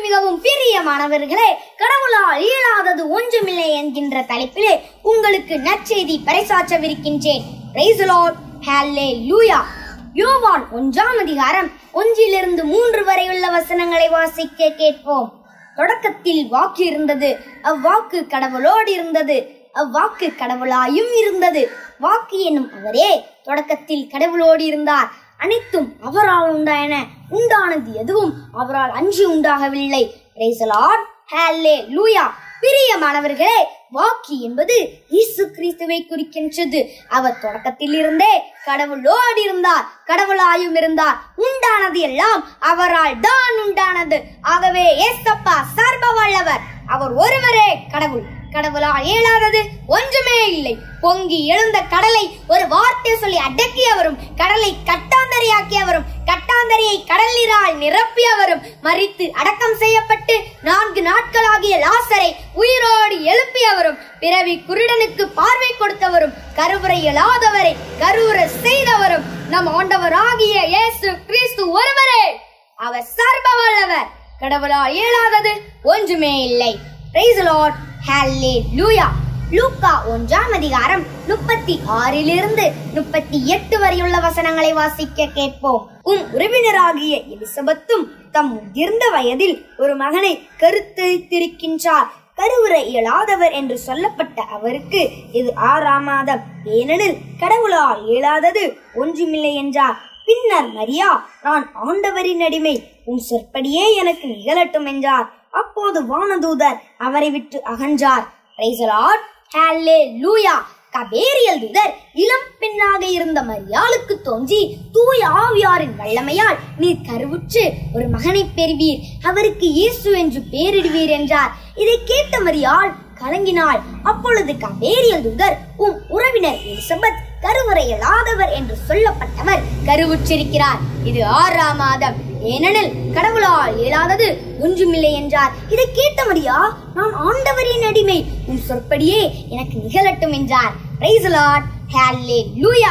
மிகவும் பிரியமானவர்களே கடவுளால் இயலாதது ஒன்றுமில்லை என்கின்ற தலைப்பிலே உங்களுக்கு நற்செய்தி பறைசாற்றவிருக்கின்றேன் Praise the Lord. Hallelujah. யோவான் ஒன்றாம் அதிகாரம் ஒன்றிலிருந்து மூன்று வரை உள்ள வசனங்களை வாசிக்க கேட்போம் தொடக்கத்தில் வாக்கு இருந்தது அவ்வாக்கு கடவுளோடு இருந்தது அவ்வாக்கு கடவுளாயும் இருந்தது வாக்கு என்னும் அவரே தொடக்கத்தில் கடவுளோடு இருந்தார் அனைத்தும் அவரால் உண்டாயன உண்டானது எதுவும் அவரால் அன்றி உண்டாகவில்லை Praise the Lord. Hallelujah. பிரியமானவர்களே வாக்கி என்பது இயேசு கிறிஸ்துவை குறிக்கின்றது அவர் தொடக்கத்தில் இருந்தே கடவுளோடு இருந்தார் கடவுளாயும் இருந்தார் உண்டானது எல்லாம் அவரால் தான் உண்டானது ஆகவே ஏசப்பா சர்வ வல்லவர் அவர் ஒருவரே கடவுள் கடவுளால் இயலாதது ஒன்றுமே இல்லை பொங்கி எழுந்த கடலை ஒரு வார்த்தை சொல்லி அடக்கியவரும் கடலை கட்டாந்தரையாக்கியவரும் கட்டாந்தரையை கடல் நீரால் நிரப்பியவரும் மறித்து அடக்கம் செய்யப்பட்டு நான்கு நாட்களாகிய லாசரை உயிரோடு எழுப்பியவரும் பிறவி குருடனுக்கு பார்வை கொடுத்தவரும் கருவுரை இயலாதவரை கருவுற செய்தவரும் நம் ஆண்டவராகிய இயேசு கிறிஸ்து ஒருவரே அவர் சர்வ வல்லவர் கடவுளால் இயலாதது ஒன்றுமே இல்லை Praise the Lord. Hallelujah. லூக்கா ஒன்றாம் அதிகாரம் முப்பத்தி ஆறிலிருந்து முப்பத்தி எட்டு வரையுள்ள வசனங்களை வாசிக்க கேட்போம் உம் உறவினராகிய எலிசபெத்தும் தம் முதிர்ந்த வயதில் ஒரு மகனை கருத்தரித்திருக்கின்றார் கருவுரை இயலாதவர் என்று சொல்லப்பட்ட அவருக்கு இது ஆறாம் மாதம் ஏனெனில் கடவுளால் இயலாதது ஒன்றுமில்லை என்றார் பின்னர் மரியா நான் ஆண்டவரின் அடிமை உன் சொற்படியே எனக்கு நிகழட்டும் என்றார் அப்போது வானதூதர் அவரை விட்டு அகன்றார் Praise the Lord. Hallelujah. கபேரியல் தூதர் இளம் பெண்ணாக இருந்த மரியாளுக்கு தோன்றி தூய ஆவியாரின் வல்லமையால் நீர் கருவுற்று ஒரு மகனை பெறுவீர் அவருக்கு இயேசு என்று பெயரிடுவீர் என்றார் இதை கேட்ட மரியாள் கலங்கினாள் அப்பொழுது கபேரியல் தூதர் உம் உறவினர் எலிசபெத் கருவறை இயலாதவர் என்று சொல்லப்பட்டவர் கருவுற்றிருக்கிறார் இது ஆறாம் மாதம் ஏனெனில் கடவுளால் இயலாதது ஒன்றுமில்லை என்றார் இதை கேட்ட மரியா நான் ஆண்டவரின் அடிமை உன் சொற்படியே எனக்கு நிகழட்டும் என்றார் Praise the Lord. Hallelujah.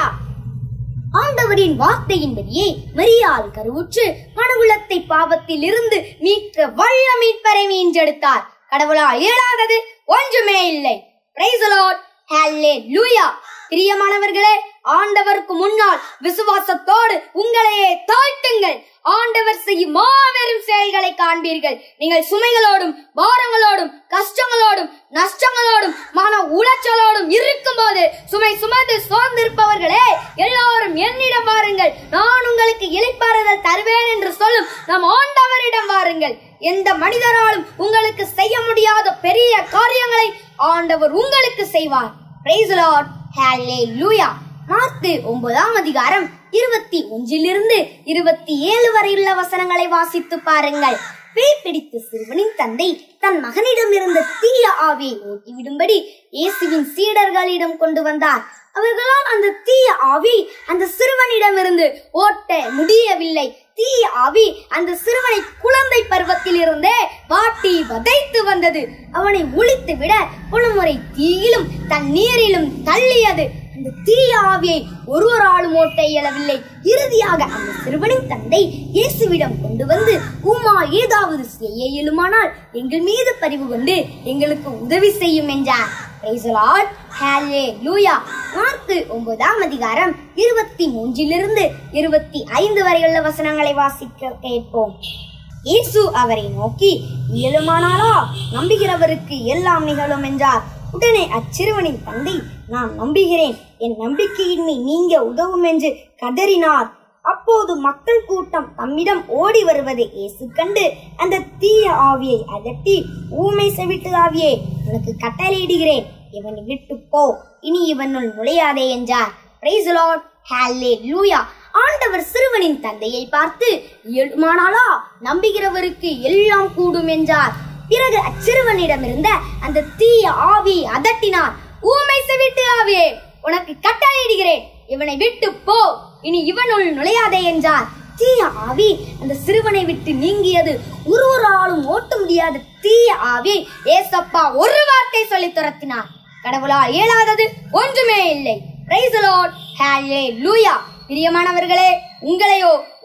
ஆண்டவரின் வார்த்தையின்படியே மரியாள் கருவுற்று மனுகுலத்தை பாவத்தில் இருந்து மீட்க வல்ல மீட்பரை மீண்டெடுத்தார் கடவுளால் இயலாதது ஒன்றுமே இல்லை Praise the Lord. Hallelujah. பிரியமானவர்களே ஆண்டவருக்கு முன்னால் விசுவாசத்தோடு உங்களையே தாழ்த்துங்கள் ஆண்டவர் செய்யும் மாபெரும் செயல்களை காண்பீர்கள் நீங்கள் சுமைகளோடும் பாரங்களோடும் கஷ்டங்களோடும் நஷ்டங்களோடும் மன உளைச்சலோடும் இருக்கும்போது சுமை சுமந்து சோர்ந்திருப்பவர்களே எல்லாரும் என்னிடம் வாருங்கள் நான் உங்களுக்கு இளைப்பாறுதல் தருவேன் என்று சொல்லும் நம் ஆண்டவரிடம் வாருங்கள் எந்த மனிதராலும் உங்களுக்கு செய்ய முடியாத பெரிய காரியங்களை ஆண்டவர் உங்களுக்கு செய்வார் Praise the Lord. Hallelujah. Mark ஒன்பதாம் அதிகாரம் இருபத்தி ஒன்றிலிருந்து இருபத்தி ஏழு வரையுள்ள வசனங்களை வாசித்து பாருங்கள் பேய் பிடித்த சிறுவனின் தந்தை தன் மகனிடம் இருந்த தீய ஆவியை ஓட்டிவிடும்படி இயேசுவின் சீடர்களிடம் கொண்டு வந்தார் அவர்களால் அந்த தீய ஆவி அந்த சிறுவனிடமிருந்து ஓட்ட முடியவில்லை தீய ஆவி அந்த சிறுவனை குழந்தை பருவத்தில் இருந்தே வாட்டி வதைத்து வந்தது அவனை ஒழித்து விட பலமுறை தீயிலும் தண்ணீரிலும் தள்ளியது அந்த தீய ஆவியை ஒருவராலும் ஓட்ட இயலவில்லை இறுதியாக அந்த சிறுவனின் தந்தை இயேசுவிடம் கொண்டு வந்து உம்மால் ஏதாவது செய்ய இயலுமானால் எங்கள் மீது பரிவு கொண்டு எங்களுக்கு உதவி செய்யும் என்றார் Praise the Lord. Hallelujah. Mark ஒன்பதாம் அதிகாரம் இருபத்தி மூன்றிலிருந்து இருபத்தி ஐந்து வரையுள்ள வசனங்களை வாசிக்க கேட்போம் இயேசு அவரை நோக்கி இயலுமானாலா நம்புகிறவருக்கு எல்லாம் நிகழும் என்றார் உடனே அச்சிறுவனின் தந்தை நான் நம்புகிறேன் என் நம்பிக்கையின்மை நீங்க உதவும் என்று கதறினார் அப்போது மக்கள் கூட்டம் தம்மிடம் ஓடி வருவதை இயேசு கண்டு அந்த தீய ஆவியை அதட்டி ஊமை செவிட்டு ஆவியே உனக்கு கட்டளையிடுகிறேன் இவனை விட்டு போ இனி இவனுள் நுழையாதே என்றார் Praise the Lord. Hallelujah. ஆண்டவர் சிறுவனின் தந்தையை பார்த்து இயலுமானாலா நம்புகிறவருக்கு எல்லாம் கூடும் என்றார் பிறகு அச்சிறுவனிடமிருந்த அந்த தீய ஆவியை அதட்டினார் ஊமை செவிட்டு ஆவியே உனக்கு கட்டளையிடுகிறேன் இவனை விட்டு போ இனி இவனுள் நுழையாதே என்றார் தீய ஆவி அந்த சிறுவனை விட்டு நீங்கியது ஒருவராலும் ஓட்ட முடியாத தீய ஆவி ஏசப்பா ஒரு வார்த்தை சொல்லி துரத்தினார் கடவுளால் இயலாதது ஒன்றுமே இல்லை Praise the Lord. Hallelujah. பிரியமானவர்களே உங்களையோ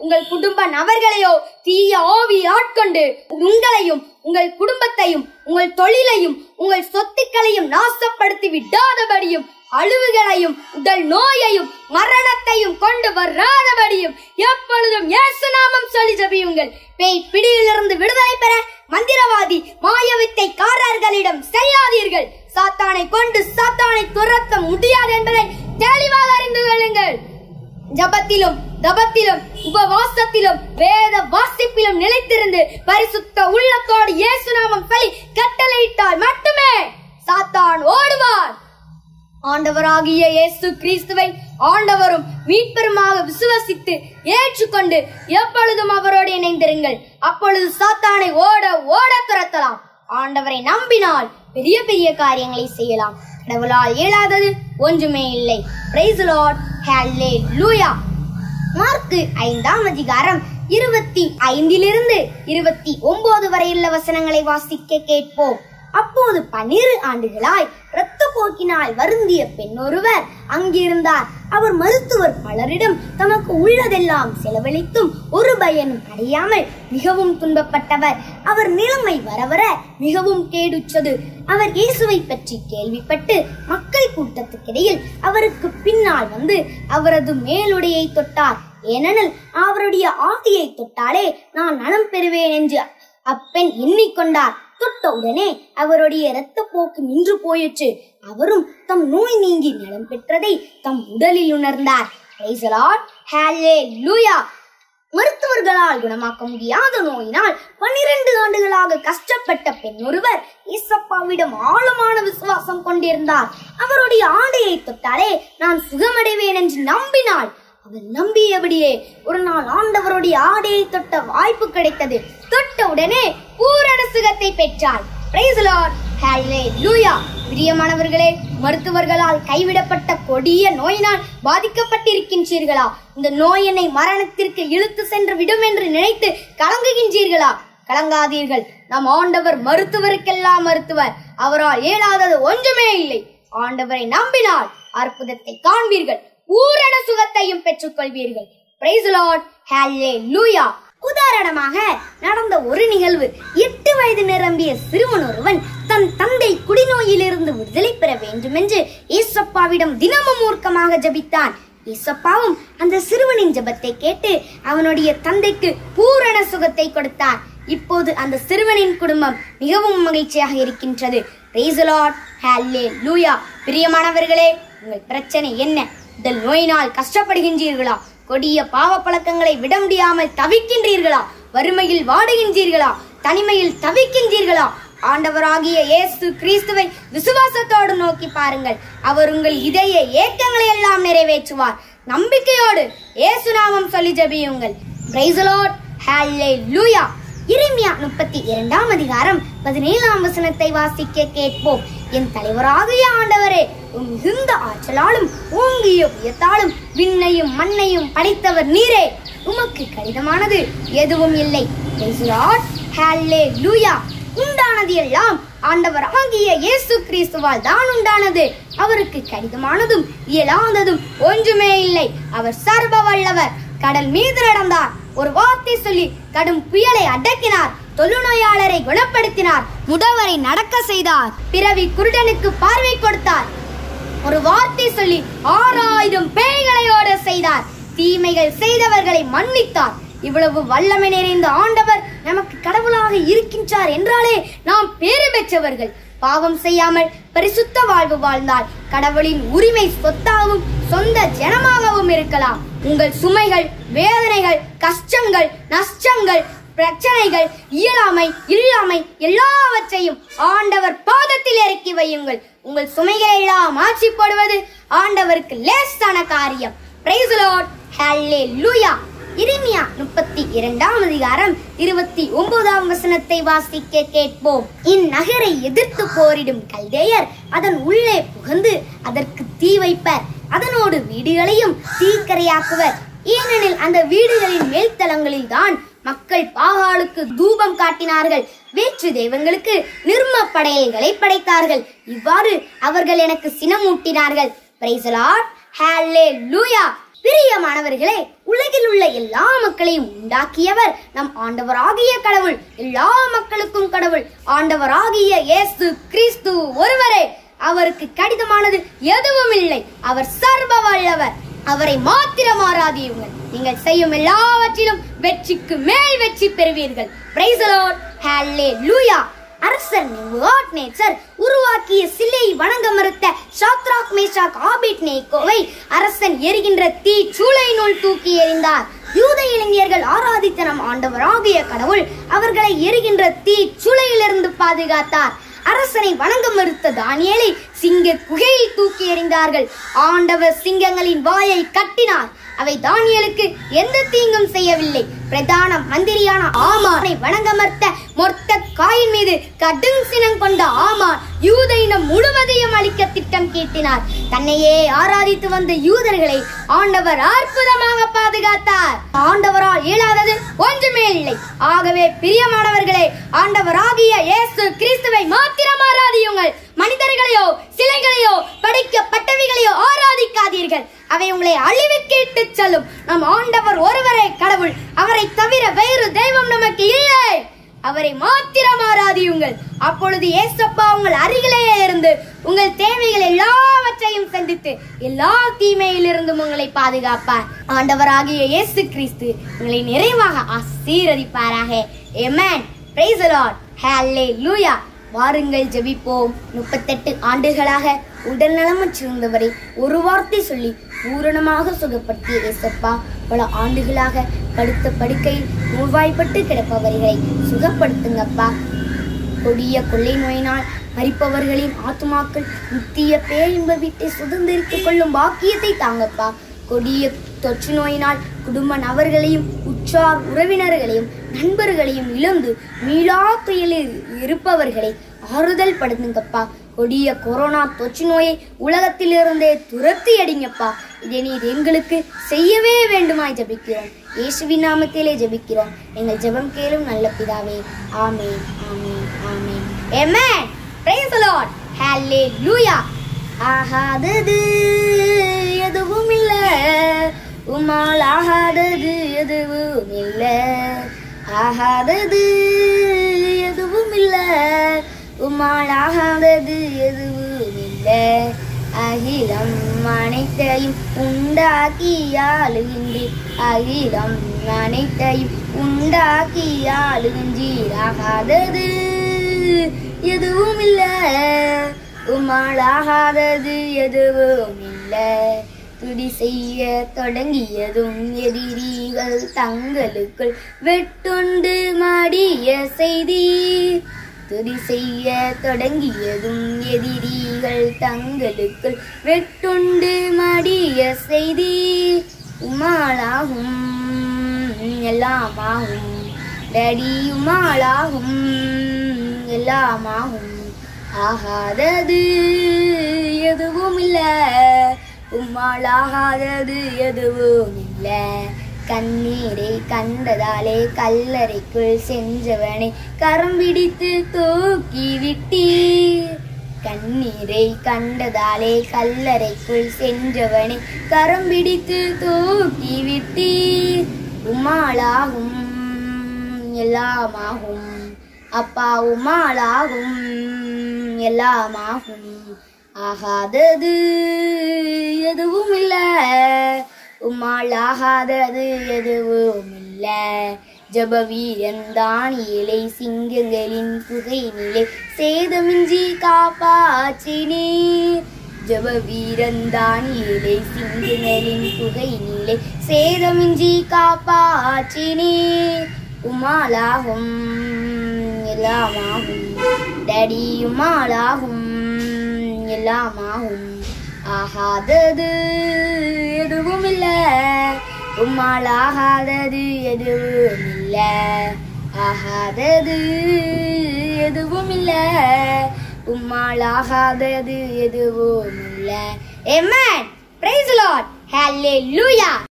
உங்கள் குடும்ப நபர்களையோ தீய ஆவி ஆட்கொண்டு உங்களையும் உங்கள் குடும்பத்தையும் உங்கள் தொழிலையும் உங்கள் சொத்துக்களையும் நாசப்படுத்தி விடாதபடியும் அழிவுகளையும் உடல் நோயையும் மரணத்தையும் கொண்டு வராதபடியும் எப்பொழுதும் இயேசு நாமம் சொல்லி ஜபியுங்கள் பேய் பிடியிலிருந்து விடுதலை பெற மந்திரவாதி மாயவித்தை காரர்களிடம் செல்லாதீர்கள் சாத்தானை கொண்டு சாத்தானை துரத்த முடியாது என்பதை தெளிவாக அறிந்து கொள்ளுங்கள் ஜபத்திலும் தபத்திலும் உபவாசத்திலும் வேத வாசிப்பிலும் நிலைத்திருந்து பரிசுத்த உள்ளத்தோடு இயேசு நாமம் சொல்லி கட்டளையிட்டால் மட்டுமே சாத்தான் ஓடுவார் ஆண்டவராகிய இயேசு கிறிஸ்துவை ஆண்டவரும் மீட்பெருமாக விசுவசித்து ஏற்றுக்கொண்டு எப்பொழுதும் அவரோடு இணைந்திருங்கள் அப்பொழுது சாத்தானை ஓட ஓட துரத்தலாம் ஆண்டவரை நம்பினால் பெரிய பெரிய காரியங்களை செய்யலாம் கடவுளால் இயலாதது ஒன்றுமே இல்லை பிரைஸ் லார்ட் ஹalleluya மார்க்கு ஐந்தாம் அதிகாரம் இருபத்தி ஐந்திலிருந்து இருபத்தி ஒன்பது வரையுள்ள வசனங்களை வாசிக்க கேட்போம் அப்போது பன்னிரு ஆண்டுகளாய் இரத்த போக்கினால் வருந்திய பெண் ஒருவர் அங்கிருந்தார் அவர் மருத்துவர் பலரிடம் தமக்கு உள்ளதெல்லாம் செலவழித்தும் ஒரு பயனும் அடையாமல் மிகவும் துன்பப்பட்டவர் அவர் நிலைமை வரவர மிகவும் கேடுற்றது அவர் இயேசுவை பற்றி கேள்விப்பட்டு மக்கள் கூட்டத்துக்கிடையில் அவருக்கு பின்னால் வந்து அவரது மேலுடையை தொட்டார் ஏனெனில் அவருடைய ஆதியை தொட்டாலே நான் நலம் பெறுவேன் என்று அப்பெண் எண்ணிக்கொண்டார் தொட்ட உடனே அவருடைய இரத்த போக்கு நின்று போயிற்று அவரும் தம் நோய் நீங்கி நலம் பெற்றதை தம் உடலில் உணர்ந்தார் Praise the Lord. Hallelujah. மருத்துவர்களால் குணமாக்க முடியாத நோயினால் பன்னிரண்டு ஆண்டுகளாக கஷ்டப்பட்ட பெண் ஒருவர் இசப்பாவிடம் ஆழமான விசுவாசம் கொண்டிருந்தார் அவருடைய ஆடையை தொட்டாலே நான் சுகமடைவேன் என்று நம்பினாள் அவள் நம்பியபடியே ஒரு நாள் ஆண்டவருடைய ஆடையை தொட்ட வாய்ப்பு கிடைத்தது தொட்ட உடனே பூரண சுகத்தை பெற்றாள் Praise the Lord. Hallelujah. பிரியமானவர்களே மருத்துவர்களால் கைவிடப்பட்ட கொடிய நோயினால் பாதிக்கப்பட்டிருக்கின்றீர்களா இந்த நோய் என்னை மரணத்திற்கு இழுத்து சென்று விடும் என்று நினைத்து கலங்குகின்றீர்களா கலங்காதீர்கள் நம் ஆண்டவர் மருத்துவருக்கெல்லாம் மருத்துவர் அவரால் இயலாதது ஒன்றுமே இல்லை ஆண்டவரை நம்பினால் அற்புதத்தை காண்பீர்கள் பூரண சுகத்தையும் பெற்றுக்கொள்வீர்கள் Praise the Lord. Hallelujah. உதாரணமாக நடந்த ஒரு நிகழ்வு எட்டு வயது நிரம்பிய சிறுவன் ஒருவன் தன் தந்தை குடிநோயிலிருந்து விடுதலை பெற வேண்டுமென்று ஏசப்பாவிடம் தினமும் மூர்க்கமாக ஜபித்தான் ஏசப்பாவும் அந்த சிறுவனின் ஜெபத்தை கேட்டு அவனுடைய தந்தைக்கு பூரண சுகத்தை கொடுத்தார் இப்போது அந்த சிறுவனின் குடும்பம் மிகவும் மகிழ்ச்சியாக இருக்கின்றது Praise the Lord. Hallelujah. பிரியமானவர்களே உங்கள் பிரச்சனை என்ன உடல் நோயினால் கஷ்டப்படுகின்றீர்களா கொடிய பாவ பழக்கங்களை விட முடியாமல் தவிக்கின்றீர்களா வறுமையில் வாடுகின்றீர்களா தனிமையில் தவிக்கின்றீர்களா ஆண்டவராகிய இயேசு கிறிஸ்துவை விசுவாசத்தோடு நோக்கி பாருங்கள் அவர் உங்கள் இதய ஏக்கங்களை எல்லாம் நிறைவேற்றுவார் நம்பிக்கையோடு இயேசு நாமம் சொல்லி ஜெபியுங்கள் Praise the Lord. Hallelujah. இறைமையா முப்பத்தி இரண்டாம் அதிகாரம் பதினேழாம் வசனத்தை வாசிக்க கேட்போம் என் தலைவராகிய ஆண்டவரே உம் மிகுந்த ஆற்றலாலும் ஓங்கிய உயர்த்தாலும் விண்ணையும் மண்ணையும் படைத்தவர் நீரே உமக்கு கடினமானது எதுவும் இல்லை Praise the Lord. Hallelujah. உண்டானது எல்லாம் ஆண்டவர் ஆகிய இயேசு கிறிஸ்துவால் தான் உண்டானது அவருக்கு கடினமானதும் இயலாததும் ஒன்றுமே இல்லை அவர் சர்வ வல்லவர் கடல் மீது நடந்தார் ஒரு வார்த்தை சொல்லி கடும் புயலை அடக்கினார் தொழுநோயாளரை குணப்படுத்தினார் முடவரை நடக்க செய்தார் பிறவி குருடனுக்கு பார்வை கொடுத்தார் ஒரு வார்த்தை சொல்லி ஆறாயிரம் பேய்களை ஓட செய்தார் தீமைகள் செய்தவர்களை மன்னித்தார் இவ்வளவு வல்லமை நிறைந்த ஆண்டவர் நமக்கு கடவுளாக இருக்கின்றார் என்றாலே நாம் பேறு பெற்றவர்கள் பாவம் செய்யாமல் பரிசுத்த வாழ்வு வாழ்ந்தால் கடவுளின் உரிமை சொத்தாகவும் சொந்த ஜனமாகவும் இருக்கலாம் உங்கள் சுமைகள் வேதனைகள் கஷ்டங்கள் நஷ்டங்கள் பிரச்சனைகள் இயலாமை இல்லாமை எல்லாவற்றையும் ஆண்டவர் பாதத்தில் இறக்கி வையுங்கள் உங்கள் சுமைகளை எல்லாம் மாற்றி போடுவது ஆண்டவருக்கு லேசான காரியம் Praise the Lord. Hallelujah. இறைமையா முப்பத்தி இரண்டாம் அதிகாரம் இருபத்தி ஒன்பதாம் வசனத்தை வாசிக்க கேட்போம் இந்நகரை எதிர்த்து போரிடும் கல்தேயர் அதன் உள்ளே புகுந்து அதற்கு தீ வைப்பர் அதனோடு வீடுகளையும் தீக்கரையாக்குவர் ஏனெனில் அந்த வீடுகளின் மேல்தளங்களில் தான் மக்கள் பாகாலுக்கு தூபம் காட்டினார்கள் வேற்று தெய்வங்களுக்கு நிர்ம படையல்களை படைத்தார்கள் இவ்வாறு அவர்கள் எனக்கு சினமூட்டினார்கள் Praise the Lord. Hallelujah. பிரியமானவர்களே உலகில் உள்ள எல்லா மக்களையும் உண்டாக்கியவர் நம் ஆண்டவராகிய கடவுள் எல்லா மக்களுக்கும் கடவுள் ஆண்டவராகிய இயேசு கிறிஸ்து ஒருவரே அவருக்கு கடிதமானது எதுவும் இல்லை அவர் சர்வ வல்லவர் அவரை மாத்திரம் ஆராதியுங்கள் நீங்கள் செய்யும் எல்லாவற்றிலும் வெற்றிக்கு மேல் வெற்றி பெறுவீர்கள் பிரைஸ் ஹalleluya அரசர் நேச்சர் உருவாக்கிய சிலை வணங்க மறுத்த ஷாத்ராக் மேஷாக் ஆபிட் நேக்கோவை அரசன் எரிகின்ற தீ சூளையினுள் தூக்கி எறிந்தார் யூத இளைஞர்கள் ஆராதித்த நம் ஆண்டவராகிய கடவுள் அவர்களை எரிகின்ற தீ சூளையிலிருந்து பாதுகாத்தார் அரசனை வணங்க மறுத்த தானியேலை சிங்க குகையில் தூக்கி எறிந்தார்கள் ஆண்டவர் சிங்கங்களின் வாயை கட்டினார் அவை தானியலுக்கு எந்த தீங்கும் செய்யவில்லை பிரதான மந்திரியான ஆமானை வணங்க மறுத்த மொத்த காயின் மீது கடும் சினம் கொண்ட ஆமான் யூத இனம் முழுவதையும் அழிக்க திட்டம் தீட்டினார் தன்னையே ஆராதித்து வந்த யூதர்களை ஆண்டவர் அற்புதமாக பாதுகாத்தார் ஆண்டவரால் இயலாதது ஒன்றுமே இல்லை ஆகவே பிரியமானவர்களே ஆண்டவராகிய இயேசு கிறிஸ்துவை மாத்திரம் ஆராதியுங்கள் மனிதர்களையோ சிலைகளையோ படைக்கப்பட்டவைகளையோ ஆராதிக்காதீர்கள் அவை உங்களை அழிவுக்கு இட்டுச் செல்லும் நம் ஆண்டவர் ஒருவரே கடவுள் அவரை தவிர வேறு தெய்வம் நமக்கு இல்லை அவரை மாத்திரம் ஆராதியுங்கள் அப்பொழுது ஏசப்பா உங்கள் அருகிலேயே இருந்து உங்கள் தேவைகள் எல்லாவற்றையும் சந்தித்து எல்லா தீமையிலிருந்தும் உங்களை பாதுகாப்பார் ஆண்டவராகிய இயேசு கிறிஸ்து உங்களை நிறைவாக ஆசீர்வதிப்பாராக எமேன் பிரைஸ் லார்ட் ஹalleluya வாருங்கள் ஜெபிப்போம் முப்பத்தெட்டு ஆண்டுகளாக உடல் நலமற்றிருந்தவரை ஒரு வார்த்தை சொல்லி பூரணமாக சுகப்படுத்திய ஏசப்பா பல ஆண்டுகளாக படுத்த படுக்கையில் நோய்வாய்ப்பட்டு கிடப்பவர்களை சுகப்படுத்துங்கப்பா கொடிய கொள்ளை நோயினால் மறிப்பவர்களின் ஆத்துமாக்கள் நித்திய பேரின்ப வீட்டை சுதந்திரித்துக் கொள்ளும் பாக்கியத்தை தாங்கப்பா கொடிய தொற்று நோயினால் குடும்ப நபர்களையும் உற்றார் உறவினர்களையும் நண்பர்களையும் இழந்து மீளா துயலில் இருப்பவர்களை ஆறுதல் படுத்துங்கப்பா கொடிய கொரோனா தொற்று நோயை உலகத்திலிருந்தே துரத்தி அடிங்கப்பா இதை நீர் எங்களுக்கு செய்யவே வேண்டுமாய் ஜெபிக்கிறோம் இயேசுவின் நாமத்திலே ஜெபிக்கிறோம் எங்கள் ஜெபம் கேளும் நல்ல பிதாவே ஆமென் ஆமென் ஆமென் ஆமென் பிரைஸ் தி லார்ட் ஹalleluya ஆகாதது எதுவும் இல்ல உம்மால் ஆகாதது எதுவும் இல்ல ஆகாதது எதுவும் இல்ல உம்மால் ஆகாதது எதுவும் இல்ல அகிலம் அனைத்தையும் உண்டாக்கி ஆளுகின்றீர் அகிலம் அனைத்தையும் உண்டாக்கி ஆளுகின்றீர் ஆகாதது எதுவும் இல்ல உம்மால் ஆகாதது எதுவும் இல்ல துடி செய்ய தொடங்கியதும் எதிரிகள் தங்களுக்குள் வெட்டுண்டு மாடிய செய்தி துதி செய்ய தொடங்கியதும் எதிரிகள் தங்களுக்குள் வெட்டுண்டு மாடிய செய்தி உமாளாகும் எல்லாமாகும் டடி உமாளாகும் எல்லாமாகும் ஆகாதது எதுவும் இல்ல உம்மால் ஆகாதது எதுவும் இல்ல கண்ணீரை கண்டதாலே கல்லறைக்குள் சென்றவனை கரம் பிடித்து தூக்கி விட்டீர் கண்ணீரை கண்டதாலே கல்லறைக்குள் சென்றவனை கரம் பிடித்து தூக்கி விட்டீர் உமாளாகும் எல்லாமாகும் அப்பா உமாளாகும் எல்லாமாகும் ஆகாதது எதுவும் இல்ல உம்மால் ஆகாதது எதுவும் இல்ல ஜபவீரன் தானியலை சிங்கங்களின் புகை நிலை சேதமின்றி காப்பாற்றினீர் ஜபவீரன் தானியலை சிங்கங்களின் புகை நிலை சேதமின்றி காப்பாற்றினீர் உமாலாகும் எல்லாமாகும் டடி உமாலாகும் எல்லாமாகும் ஆகாதது எதுவும் இல்ல உம்மால் ஆகாதது எதுவும் இல்ல ஆகாதது எதுவும் இல்ல உம்மால் ஆகாதது எதுவும் இல்ல Amen. Praise the Lord. Hallelujah.